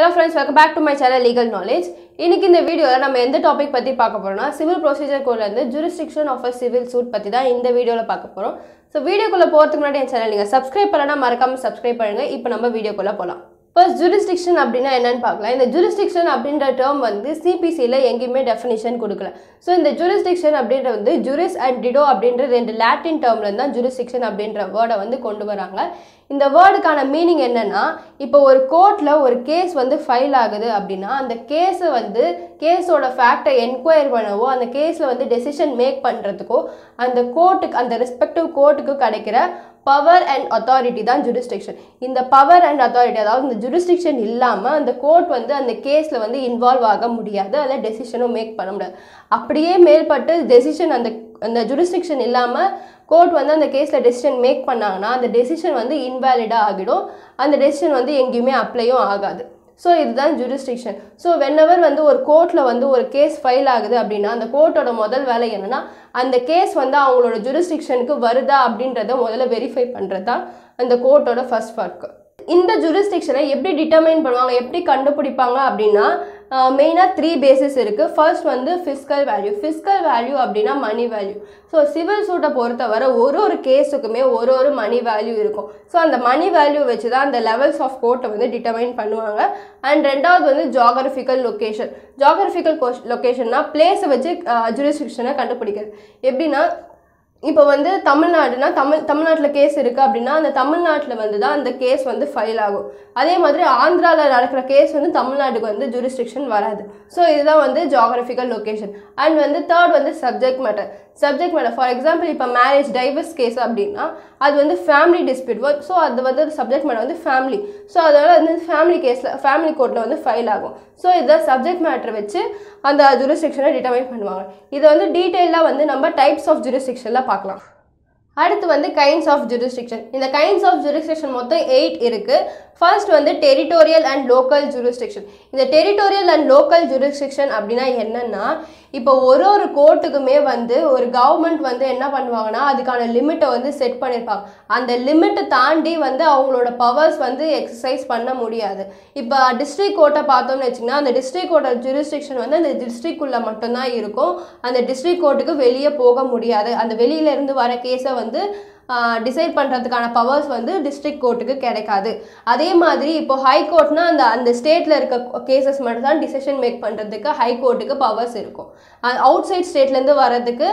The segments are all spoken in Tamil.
hello friends welcome back to my channel legal knowledge இன்னைக்கு இந்த வீடியோவில் நம்ம எந்த டாபிக் பற்றி பார்க்க போறோம்னா சிவில் ப்ரொசீஜர் கோட்லேருந்து jurisdiction of a civil suit பற்றி தான் இந்த வீடியோவில் பார்க்க போகிறோம் ஸோ வீடியோக்குள்ளே போகிறதுக்கு முன்னாடி என் சேனல் நீங்கள் சப்ஸ்கிரைப் பண்ணனா மறக்காம சப்ஸ்கிரைப் பண்ணுங்க இப்போ நம்ம வீடியோக்குள்ளே போகலாம் ஃபர்ஸ்ட் ஜூரிஸ்டிக்ஷன் அப்படின்னா என்னன்னு பார்க்கலாம் இந்த ஜூரிஸ்டிக்ஷன் அப்படின்ற டேர்ம் வந்து சிபிசியில் எங்கேயுமே டெஃபினிஷன் கொடுக்கல ஸோ இந்த ஜூரிஸ்டிக்ஷன் அப்படின்ற வந்து ஜூரிஸ் அண்ட் டிடோ அப்படின்ற ரெண்டு லாட்டின் டேர்ம்ல தான் ஜூரிஸ்டிக்ஷன் அப்படின்ற வேர்டை வந்து கொண்டு வராங்க இந்த வேர்டுக்கான மீனிங் என்னன்னா இப்போ ஒரு கோர்ட்டில் ஒரு கேஸ் வந்து ஃபைல் ஆகுது அப்படின்னா அந்த கேஸை வந்து கேஸோட ஃபேக்டை என்கொயர் பண்ணவோ அந்த கேஸில் வந்து டெசிஷன் மேக் பண்ணுறதுக்கோ அந்த கோர்ட்டுக்கு அந்த ரெஸ்பெக்டிவ் கோர்ட்டுக்கு கிடைக்கிற பவர் அண்ட் அத்தாரிட்டி தான் ஜுரிஸ்டிக்ஷன் இந்த பவர் அண்ட் அத்தாரிட்டி அதாவது இந்த ஜுரிஸ்டிக்ஷன் இல்லாமல் அந்த கோர்ட் வந்து அந்த கேஸில் வந்து இன்வால்வ் ஆக முடியாது அதில் டெசிஷனும் மேக் பண்ண முடியாது அப்படியே மேல்பட்டு டெசிஷன் அந்த அந்த ஜுரிஸ்டிக்ஷன் இல்லாமல் கோர்ட் வந்து அந்த கேஸில் டெசிஷன் மேக் பண்ணாங்கன்னா அந்த டெசிஷன் வந்து இன்வேலிடாக ஆகிடும் அந்த டெசிஷன் வந்து எங்கேயுமே அப்ளையும் ஆகாது ஸோ இதுதான் ஜுரிஸ்டிக்ஷன் ஸோ வென்னவர் வந்து ஒரு கோர்ட்டில் வந்து ஒரு கேஸ் ஃபைல் ஆகுது அப்படின்னா அந்த கோர்ட்டோட முதல் வேலை என்னன்னா அந்த கேஸ் வந்து அவங்களோட ஜுரிஸ்டிக்ஷனுக்கு வருதா அப்படின்றத முதல்ல வெரிஃபை பண்ணுறது தான் அந்த கோர்ட்டோட ஃபர்ஸ்ட் ஒர்க்கு இந்த ஜுரிஸ்டிக்ஷனை எப்படி டிட்டர்மைன் பண்ணுவாங்க எப்படி கண்டுபிடிப்பாங்க அப்படின்னா மெயினாக த்ரீ பேசிஸ் இருக்குது ஃபர்ஸ்ட் வந்து ஃபிஸ்கல் வேல்யூ ஃபிஸ்கல் வேல்யூ அப்படின்னா மணி வேல்யூ ஸோ சிவில் சூட்டை பொறுத்தவரை ஒரு ஒரு கேஸுக்குமே ஒரு ஒரு மணி வேல்யூ இருக்கும் ஸோ அந்த மணி வேல்யூ வச்சு தான் அந்த லெவல்ஸ் ஆஃப் கோர்ட்டை வந்து டிட்டர்மைன் பண்ணுவாங்க அண்ட் ரெண்டாவது வந்து ஜாகிரபிக்கல் லொக்கேஷன் ஜாகிரபிக்கல் லொக்கேஷன்னா பிளேஸை வச்சு ஜுரிஸ்டிக்ஷனை கண்டுபிடிக்கிறது எப்படின்னா இப்போ வந்து தமிழ்நாடுனா தமிழ் தமிழ்நாட்டில் கேஸ் இருக்குது அப்படின்னா அந்த தமிழ்நாட்டில் வந்து தான் அந்த கேஸ் வந்து ஃபைல் ஆகும் அதே மாதிரி ஆந்திராவில் நடக்கிற கேஸ் வந்து தமிழ்நாட்டுக்கு வந்து ஜூரிஸ்டிக்ஷன் வராது ஸோ இதுதான் வந்து ஜாகிரபிக்கல் லொக்கேஷன் அண்ட் வந்து தேர்ட் வந்து subject matter subject matter for example இப்போ மேரேஜ் டைவர்ஸ் கேஸ் அப்படின்னா அது வந்து ஃபேமிலி டிஸ்பியூட் ஸோ அது வந்து சப்ஜெக்ட் மேட்டர் வந்து ஃபேமிலி ஸோ அதனால் வந்து ஃபேமிலி கேஸில் ஃபேமிலி கோர்ட்டில் வந்து ஃபைல் ஆகும் ஸோ இதை சப்ஜெக்ட் மேட்டர் வச்சு அந்த ஜுரிஸ்டிக்ஷனை டிட்டர்மைன் பண்ணுவாங்க இதை வந்து டீட்டெயிலாக வந்து நம்ம டைப்ஸ் ஆஃப் ஜுரிஸ்டிக்ஷனில் பார்க்கலாம் அடுத்து வந்து கைண்ட்ஸ் ஆஃப் ஜுரிஸ்டிக்ஷன் இந்த கைண்ட்ஸ் ஆஃப் ஜுரிஸ்டிக்ஷன் மொத்தம் எயிட் இருக்குது ஃபர்ஸ்ட் வந்து டெரிட்டோரியல் அண்ட் லோக்கல் ஜுரிஸ்டிக்ஷன் இந்த டெரிட்டோரியல் அண்ட் லோக்கல் ஜுரிஸ்டிக்ஷன் அப்படின்னா என்னன்னா இப்போ ஒரு ஒரு கோர்ட்டுக்குமே வந்து ஒரு கவர்மெண்ட் வந்து என்ன பண்ணுவாங்கன்னா அதுக்கான லிமிட்டை வந்து செட் பண்ணியிருப்பாங்க அந்த லிமிட்டை தாண்டி வந்து அவங்களோட பவர்ஸ் வந்து எக்ஸசைஸ் பண்ண முடியாது இப்போ டிஸ்ட்ரிக்ட் கோர்ட்டை பார்த்தோம்னு வச்சிங்கன்னா அந்த டிஸ்ட்ரிக்ட் கோர்ட்டோட ஜுரிஸ்டிக்ஷன் வந்து அந்த டிஸ்ட்ரிக்ட்குள்ளே மட்டும்தான் இருக்கும் அந்த டிஸ்ட்ரிக்ட் கோர்ட்டுக்கு வெளியே போக முடியாது அந்த வெளியிலேருந்து வர கேஸை வந்து டிசைட் பண்ணுறதுக்கான பவர்ஸ் வந்து டிஸ்ட்ரிக்ட் கோர்ட்டுக்கு கிடைக்காது அதே மாதிரி இப்போ ஹை கோர்ட்னா அந்த அந்த ஸ்டேட்டில் இருக்க கேசஸ் மட்டும் தான் டிசிஷன் மேக் பண்ணுறதுக்கு ஹை கோர்ட்டுக்கு பவர்ஸ் இருக்கும் அவுட் சைட் ஸ்டேட்லேருந்து வர்றதுக்கு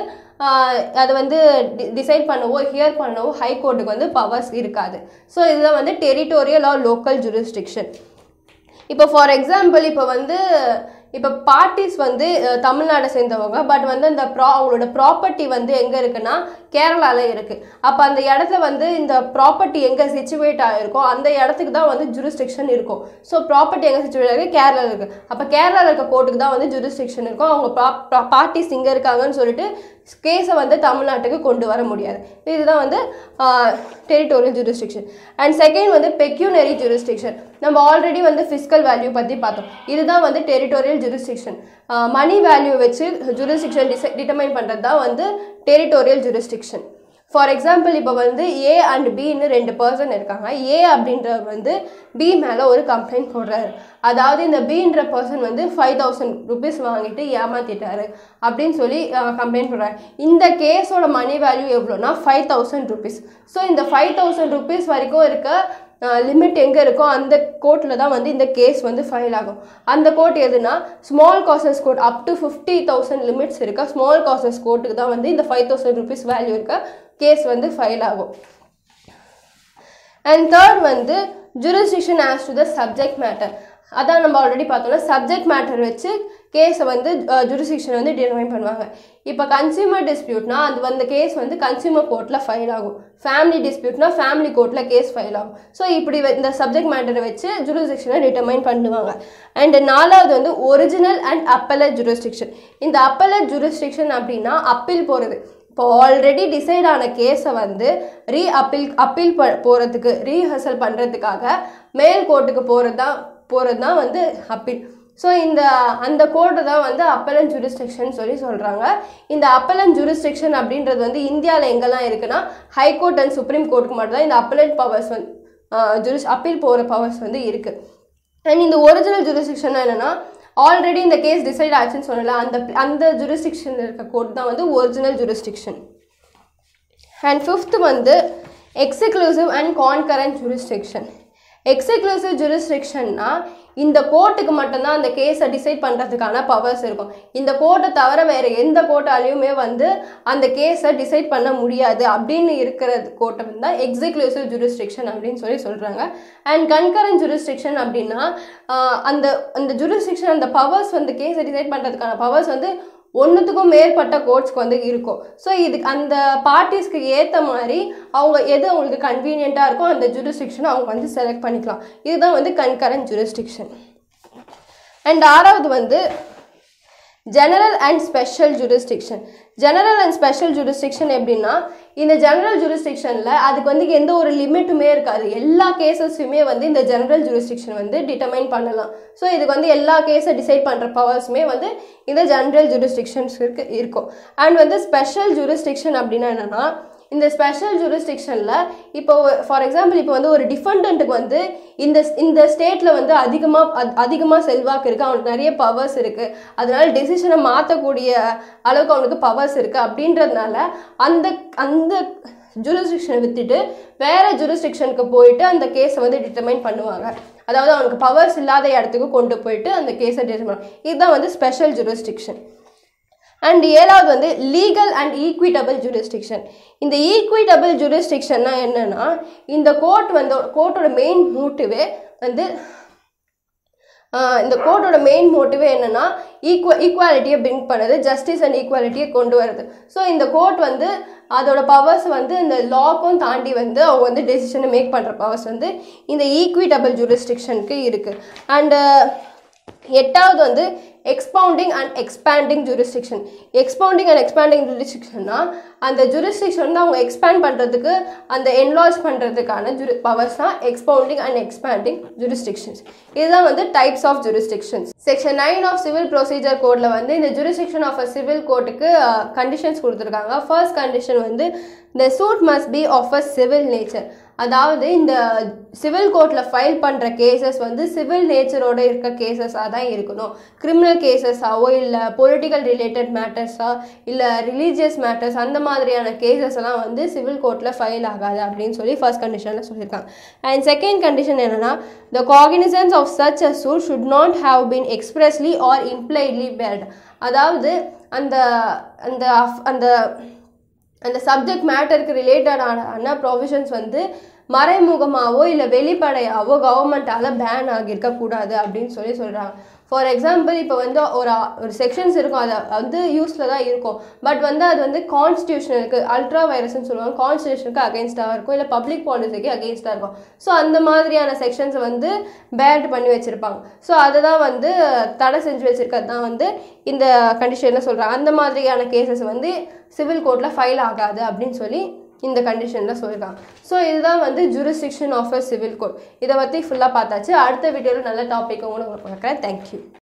அது வந்து டிசைட் பண்ணவோ ஹியர் பண்ணவோ ஹை கோர்ட்டுக்கு வந்து பவர்ஸ் இருக்காது ஸோ இதுதான் வந்து டெரிட்டோரியல் ஆர் லோக்கல் ஜுரிஸ்டிக்ஷன் இப்போ ஃபார் எக்ஸாம்பிள் இப்போ வந்து இப்போ பார்ட்டிஸ் வந்து தமிழ்நாடை சேர்ந்தவங்க பட் வந்து அந்த ப்ரா அவங்களோட ப்ராப்பர்ட்டி வந்து எங்கே இருக்குன்னா கேரளாவில் இருக்குது அப்போ அந்த இடத்துல வந்து இந்த ப்ராப்பர்ட்டி எங்கே சிச்சுவேட் ஆகிருக்கோ அந்த இடத்துக்கு தான் வந்து ஜுரிஸ்டிக்ஷன் இருக்கும் ஸோ ப்ராப்பர்ட்டி எங்கே சிச்சுவேட் ஆகிருக்கு கேரளாவில் இருக்குது அப்போ கேரளாவில் இருக்க கோர்ட்டுக்கு தான் வந்து ஜுரிஸ்டிக்ஷன் இருக்கும் அவங்க ப்ரா பார்ட்டிஸ் இங்கே இருக்காங்கன்னு சொல்லிட்டு கேஸை வந்து தமிழ்நாட்டுக்கு கொண்டு வர முடியாது இதுதான் வந்து டெரிட்டோரியல் ஜூரிஸ்டிக்ஷன் அண்ட் செகண்ட் வந்து பெக்யூனரி ஜூரிஸ்டிக்ஷன் நம்ம ஆல்ரெடி வந்து ஃபிஸ்கல் வேல்யூ பற்றி பார்த்தோம் இதுதான் வந்து டெரிட்டோரியல் ஜூரிஸ்டிக்ஷன் மணி வேல்யூ வச்சு ஜூரிஸ்டிக்ஷன் டிசை டிட்டர்மைன் பண்ணுறது தான் வந்து டெரிட்டோரியல் ஜூரிஸ்டிக்ஷன் ஃபார் எக்ஸாம்பிள் இப்போ வந்து ஏ அண்ட் பின்னு ரெண்டு பர்சன் இருக்காங்க ஏ அப்படின்றவர் வந்து பி மேலே ஒரு கம்ப்ளைண்ட் போடுறாரு அதாவது இந்த பின்ற பர்சன் வந்து ஃபைவ் தௌசண்ட் ருபீஸ் வாங்கிட்டு ஏமாத்திட்டாரு அப்படின்னு சொல்லி கம்ப்ளைண்ட் பண்ணுறாரு இந்த கேஸோட மணி வேல்யூ எவ்வளோனா ஃபைவ் தௌசண்ட் ருபீஸ் ஸோ இந்த ஃபைவ் தௌசண்ட் ருபீஸ் வரைக்கும் இருக்க லிமிட் எங்கே இருக்கோ அந்த கோர்ட்டில் தான் வந்து இந்த கேஸ் வந்து ஃபைல் ஆகும் அந்த கோர்ட் எதுனா small causes court up to fifty thousand limits இருக்க ஸ்மால் காசஸ் கோர்ட்டுக்கு தான் வந்து இந்த ஃபைவ் தௌசண்ட் ருபீஸ் வேல்யூ இருக்க கேஸ் வந்து ஃபைல் ஆகும் அண்ட் தேர்ட் வந்து jurisdiction as to the subject matter அதான் நம்ம ஆல்ரெடி பார்த்தோம்னா சப்ஜெக்ட் மேட்டர் வச்சு கேஸை வந்து ஜுரிஸ்டிக்ஷன் வந்து டிட்டர்மைன் பண்ணுவாங்க இப்போ கன்சியூமர் டிஸ்பியூட்னா அது வந்து கேஸ் வந்து கன்சியூமர் கோர்ட்டில் ஃபைல் ஆகும் ஃபேமிலி டிஸ்பியூட்னா ஃபேமிலி கோர்ட்டில் கேஸ் ஃபைல் ஆகும் ஸோ இப்படி இந்த சப்ஜெக்ட் மேட்டரை வச்சு ஜுரிஸ்டிக்ஷனை டிட்டர்மைன் பண்ணுவாங்க அண்ட் நாலாவது வந்து ஒரிஜினல் அண்ட் அப்பலட் ஜுரிஸ்டிக்ஷன் இந்த அப்பலட் ஜுரிஸ்டிக்ஷன் அப்படின்னா அப்பீல் போகிறது இப்போ ஆல்ரெடி டிசைட் ஆன கேஸை வந்து ரீ அப்பீல் அப்பீல் ப போகிறதுக்கு ரீஹர்சல் பண்ணுறதுக்காக மேல் கோர்ட்டுக்கு போகிறது தான் போகிறது தான் வந்து அப்பீல் ஸோ இந்த அந்த கோர்ட்டு தான் வந்து அப்பலன் ஜூரிஸ்டிக்ஷன் சொல்லி சொல்கிறாங்க இந்த அப்பலன் ஜூரிஸ்டிக்ஷன் அப்படின்றது வந்து இந்தியாவில் எங்கெல்லாம் இருக்குன்னா ஹைகோர்ட் அண்ட் சுப்ரீம் கோர்ட்டுக்கு மட்டும் தான் இந்த அப்பலட் பவர்ஸ் வந்து ஜூரிஸ் அப்பீல் போகிற பவர்ஸ் வந்து இருக்குது அண்ட் இந்த ஒரிஜினல் ஜூரிஸ்டிக்ஷன் என்னன்னா ஆல்ரெடி இந்த கேஸ் டிசைட் ஆச்சுன்னு சொல்லல அந்த அந்த ஜூரிஸ்டிக்ஷன் இருக்க கோர்ட் தான் வந்து ஒரிஜினல் ஜூரிஸ்டிக்ஷன் அண்ட் ஃபிஃப்த் வந்து exclusive and concurrent jurisdiction exclusive ஜூரிஸ்டிக்ஷன்னா இந்த கோர்ட்டுக்கு மட்டும்தான் அந்த கேஸை டிசைட் பண்ணுறதுக்கான பவர்ஸ் இருக்கும் இந்த கோர்ட்டை தவிர வேறு எந்த கோர்ட்டாலையுமே வந்து அந்த கேஸை டிசைட் பண்ண முடியாது அப்படின்னு இருக்கிற கோர்ட்டை வந்து தான் எக்ஸிக்ளூசிவ் ஜூரிஸ்டிக்ஷன் அப்படின்னு சொல்லி சொல்கிறாங்க அண்ட் கன்கரண்ட் ஜூரிஸ்டிக்ஷன் அப்படின்னா ஆஹ், அந்த அந்த ஜூரிஸ்டிக்ஷன் அந்த பவர்ஸ் வந்து கேஸை டிசைட் பண்ணுறதுக்கான பவர்ஸ் வந்து ஒன்றுத்துக்கும் மேற்பட்ட கோர்ட்ஸ்க்கு வந்து இருக்கும் ஸோ இதுக்கு அந்த பார்ட்டிஸ்க்கு ஏற்ற மாதிரி அவங்க எது அவங்களுக்கு கன்வீனியண்ட்டாக இருக்கோ அந்த ஜூரிஸ்டிக்ஷனை அவங்க வந்து செலக்ட் பண்ணிக்கலாம் இதுதான் வந்து கன்கரண்ட் ஜூரிஸ்டிக்ஷன் அண்ட் ஆறாவது வந்து general and special jurisdiction general and special jurisdiction எப்படின்னா இந்த ஜெனரல் ஜூரிஸ்டிக்ஷனில் அதுக்கு வந்து எந்த ஒரு லிமிட்டுமே இருக்காது எல்லா கேசஸுமே வந்து இந்த ஜெனரல் ஜூரிஸ்டிக்ஷன் வந்து டிட்டர்மைன் பண்ணலாம் ஸோ இதுக்கு வந்து எல்லா கேஸை டிசைட் பண்ணுற பவர்ஸுமே வந்து இந்த ஜெனரல் ஜூரிஸ்டிக்ஷன்ஸ் இருக்கு இருக்கும் அண்ட் வந்து ஸ்பெஷல் ஜூரிஸ்டிக்ஷன் அப்படின்னா என்னென்னா இந்த ஸ்பெஷல் ஜூரிஸ்டிக்ஷனில் இப்போ ஃபார் எக்ஸாம்பிள் இப்போ வந்து ஒரு டிஃபெண்டண்ட்டுக்கு வந்து இந்த இந்த ஸ்டேட்டில் வந்து அதிகமாக அதிகமாக செல்வாக்கு இருக்குது அவனுக்கு நிறைய பவர்ஸ் இருக்குது அதனால டெசிஷனை மாற்றக்கூடிய அளவுக்கு அவனுக்கு பவர்ஸ் இருக்குது அப்படின்றதுனால அந்த அந்த ஜூரிஸ்டிக்ஷனை விட்டுட்டு வேற ஜூரிஸ்டிக்ஷனுக்கு போயிட்டு அந்த கேஸை வந்து டிட்டர்மைன் பண்ணுவாங்க அதாவது அவனுக்கு பவர்ஸ் இல்லாத இடத்துக்கு கொண்டு போயிட்டு அந்த கேஸை டிட்டர்மைன் இதுதான் வந்து ஸ்பெஷல் ஜூரிஸ்டிக்ஷன் அண்ட் ஏழாவது வந்து லீகல் அண்ட் ஈக்விட்டபிள் ஜூரிஸ்டிக்ஷன் இந்த ஈக்விட்டபிள் ஜூரிஸ்டிக்ஷன்னா என்னன்னா இந்த கோர்ட் வந்து கோர்ட்டோட மெயின் மோட்டிவே வந்து ஆஹ் இந்த கோர்ட்டோட மெயின் மோட்டிவே என்னன்னா ஈக்குவ ஈக்குவாலிட்டியை பிரிங் பண்ணுது ஜஸ்டிஸ் அண்ட் ஈக்குவாலிட்டியை கொண்டு வருது ஸோ இந்த கோர்ட் வந்து அதோட பவர்ஸ் வந்து இந்த லாக்கும் தாண்டி வந்து அவங்க வந்து டெசிஷனை மேக் பண்ணுற பவர்ஸ் வந்து இந்த ஈக்விட்டபிள் ஜூரிஸ்டிக்ஷனுக்கு இருக்குது அண்டு எட்டாவது வந்து expounding and expanding jurisdiction expounding and expanding ஜூரிஸ்டிக்ஷன்னா அந்த ஜூரிஸ்டிக்ஷன் வந்து அவங்க எக்ஸ்பேண்ட் பண்ணுறதுக்கு அந்த என்லார்ஜ் பண்ணுறதுக்கான ஜூரி பவர்ஸ் தான் எக்ஸ்பவுண்டிங் அண்ட் எக்ஸ்பேண்டிங் ஜூரிஸ்டிக்ஷன்ஸ் இதுதான் வந்து types of jurisdictions section nine of civil procedure கோடில் வந்து இந்த ஜூரிஸ்டிக்ஷன் ஆஃப் அ சிவில் கோர்ட்டுக்கு கண்டிஷன்ஸ் கொடுத்துருக்காங்க ஃபர்ஸ்ட் கண்டிஷன் வந்து the suit must be of a civil nature அதாவது இந்த சிவில் கோர்ட்டில் ஃபைல் பண்ணுற கேசஸ் வந்து சிவில் நேச்சரோட இருக்க கேசஸாக தான் இருக்கணும் கிரிமினல் கேசஸாவோ இல்லை பொலிட்டிக்கல் ரிலேட்டட் மேட்டர்ஸா இல்லை ரிலீஜியஸ் மேட்டர்ஸ் அந்த மாதிரியான கேசஸ் எல்லாம் வந்து சிவில் கோர்ட்டில் ஃபைல் ஆகாது அப்படின்னு சொல்லி ஃபர்ஸ்ட் கண்டிஷனில் சொல்லியிருக்காங்க அண்ட் செகண்ட் கண்டிஷன் என்னன்னா the cognizance of such a suit should not have been expressly or impliedly barred அதாவது அந்த அந்த அஃப்- அந்த அந்த சப்ஜெக்ட் மேட்டருக்கு ரிலேட்டடான ப்ரொவிஷன்ஸ் வந்து மறைமுகமாவோ இல்லை வெளிப்படையாவோ கவர்மெண்ட்டால் பேன் ஆகியிருக்கக்கூடாது அப்படின்னு சொல்லி சொல்கிறாங்க ஃபார் எக்ஸாம்பிள் இப்போ வந்து ஒரு ஒரு செக்ஷன்ஸ் இருக்கும் அதை வந்து யூஸில் தான் இருக்கும் பட் வந்து அது வந்து கான்ஸ்டியூஷனுக்கு அல்ட்ரா வைரஸ்னு சொல்லுவாங்க கான்ஸ்டியூஷனுக்கு அகேன்ஸ்டாக இருக்கும் இல்லை பப்ளிக் பாலிசிக்கு அகேன்ஸ்டாக இருக்கும் ஸோ அந்த மாதிரியான செக்ஷன்ஸை வந்து பேட் பண்ணி வச்சுருப்பாங்க ஸோ அதை தான் வந்து தடை செஞ்சு வச்சுருக்கிறது தான் வந்து இந்த கண்டிஷனில் சொல்கிறாங்க அந்த மாதிரியான கேசஸ் வந்து சிவில் கோர்ட்டில் ஃபைல் ஆகாது அப்படின்னு சொல்லி இந்த கண்டிஷனில் சொல்லியிருக்காங்க ஸோ இதுதான் வந்து jurisdiction of a civil court இதை பற்றி ஃபுல்லாக பார்த்தாச்சு அடுத்த வீடியோவில் நல்ல டாபிக் உங்களுக்கு பார்க்குறேன் தேங்க்யூ